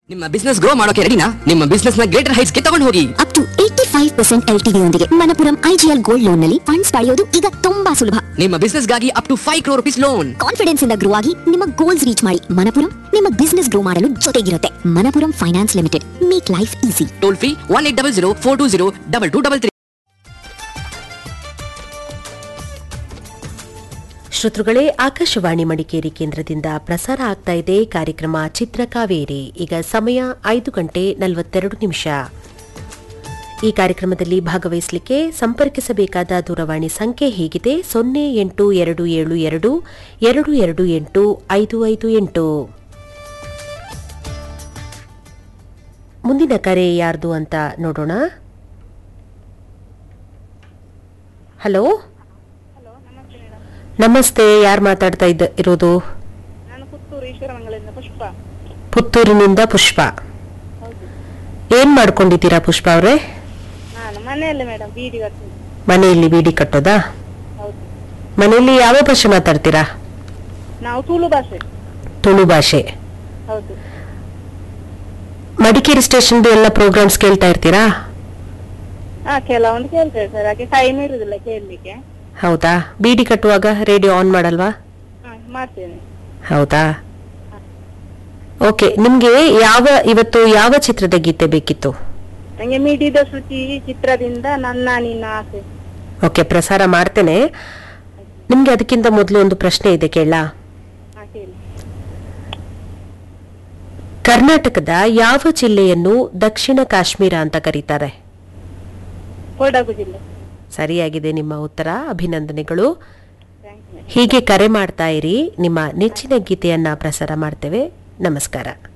ನಿಮ್ಮ business grow ಮಾಡೋಕೆ ರೆಡಿನಾ ನಿಮ್ಮ ಬಿಸ್ನೆಸ್ ನ ಗ್ರೇಟರ್ ಹೈಟ್ಸ್ ಗೆ ತಗೊಂಡು ಹೋಗಿ up to eighty five percent L ಯೊಂದಿಗೆ ಮನಪುರಂ ಐಜಿಎಲ್ ಗೋಲ್ಡ್ ಲೋನ್ ನಲ್ಲಿ ಫಂಡ್ಸ್ ಪಡೆಯೋದು ಈಗ ತುಂಬಾ ಸುಲಭ ನಿಮ್ಮ ಬಿಸ್ನೆಸ್ ಗಾಗಿ up to five crore rupees loan confidence ಇಂದ ಗ್ರೋ ಆಗಿ ನಿಮ್ಮ ಗೋಲ್ಸ್ ರೀಚ್ ಮಾಡಿ ಮನಪುರಂ ನಿಮ್ಮ ಬಿಸ್ನೆಸ್ ಗ್ರೋ ಮಾಡಲು ಜೊತೆಗಿರುತ್ತೆ Manappuram finance limited make life easy toll free one eight double zero four two zero double two double three ಶ್ರೋತೃಗಳೇ ಆಕಾಶವಾಣಿ ಮಡಿಕೇರಿ ಕೇಂದ್ರದಿಂದ ಪ್ರಸಾರ ಆಗ್ತಾ ಇದೆ ಕಾರ್ಯಕ್ರಮ ಚಿತ್ರಕಾವೇರಿ ಈಗ ಸಮಯ ಐದು ಗಂಟೆ ನಲವತ್ತೆರಡು ನಿಮಿಷ ಈ ಕಾರ್ಯಕ್ರಮದಲ್ಲಿ ಭಾಗವಹಿಸಲಿಕ್ಕೆ ಸಂಪರ್ಕಿಸಬೇಕಾದ ದೂರವಾಣಿ ಸಂಖ್ಯೆ ಹೀಗಿದೆ ಸೊನ್ನೆ ಎಂಟು ಎರಡು ಏಳು ಎರಡು ಎರಡು ಎರಡು ಎಂಟು ಐದು ಐದು ಎಂಟು ಮುಂದಿನ ಕರೆ ಯಾರ್ದು ಅಂತ ನೋಡೋಣ ಹಲೋ ನಮಸ್ತೆ ಯಾರು ಮಾತಾಡ್ತಾ ಇದ್ದ ಇರೋದು ನಾನು ಪುತ್ತೂರು ಈಶ್ವರಮಂಗಲದಿಂದ ಪುಷ್ಪ ಪುತ್ತೂರಿನಿಂದ ಪುಷ್ಪ ಹೌದು ಏನ್ ಮಾಡ್ಕೊಂಡಿದ್ದೀರಾ ಪುಷ್ಪ ಅವ್ರೆ ನಾನು ಮನೆಯಲ್ಲೇ ಮೇಡಮ್ ಬೀಡಿ ಕಟ್ತೀನಿ ಮನೆಯಲ್ಲಿ ಬೀಡಿ ಕಟ್ಟೋದಾ ಹೌದು ಮನೆಯಲ್ಲಿ ಯಾವ ಭಾಷೆ ಮಾತಾಡ್ತೀರಾ ನಾವು ತುಳು ಭಾಷೆ ತುಳು ಭಾಷೆ ಹೌದು ಮಡಿಕೇರಿ ಸ್ಟೇಷನ್ದು ಎಲ್ಲ ಪ್ರೋಗ್ರಾಮ್ಸ್ ಕೇಳ್ತಾ ಇರ್ತೀರಾ ಹಾ ಕೆಲವೊಂದು ಕೇಳ್ತೇವೆ ಸರ್ ಹಾಗೆ ಟೈಮ್ ಇರುದಿಲ್ಲ ಕೇಳಲಿಕ್ಕೆ ಹೌದಾ ಬೀಡಿ ಕಟ್ಟುವಾಗ ರೇಡಿಯೋ ಆನ್ ಮಾಡಲ್ವಾ ಹಾ ಮಾಡ್ತೇನೆ ಹೌದಾ ಓಕೆ ನಿಮ್ಗೆ ಯಾವ ಇವತ್ತು ಯಾವ ಚಿತ್ರದ ಗೀತೆ ಬೇಕಿತ್ತು ನಂಗೆ ಮಿಡಿದ ಶುಚಿ ಚಿತ್ರದಿಂದ ನನ್ನ ನಿನ್ನ ಆಸೆ ಓಕೆ ಪ್ರಸಾರ ಮಾಡ್ತೇನೆ ನಿಮ್ಗೆ ಅದಕ್ಕಿಂತ ಮೊದಲು ಒಂದು ಪ್ರಶ್ನೆ ಇದೆ ಕೇಳಾ ಹಾ ಕೇಳಿ ಕರ್ನಾಟಕದ ಯಾವ ಜಿಲ್ಲೆಯನ್ನು ದಕ್ಷಿಣ ಕಾಶ್ಮೀರ ಅಂತ ಕರೀತಾರೆ ಕೊಡಗು ಜಿಲ್ಲೆ ಸರಿಯಾಗಿದೆ ನಿಮ್ಮ ಉತ್ತರ ಅಭಿನಂದನೆಗಳು ಥ್ಯಾಂಕ್ ಯು ಹೀಗೆ ಕರೆ ಮಾಡ್ತಾ ಇರಿ ನಿಮ್ಮ ನೆಚ್ಚಿನ ಗೀತೆಯನ್ನ ಪ್ರಸಾರ ಮಾಡ್ತೇವೆ ನಮಸ್ಕಾರ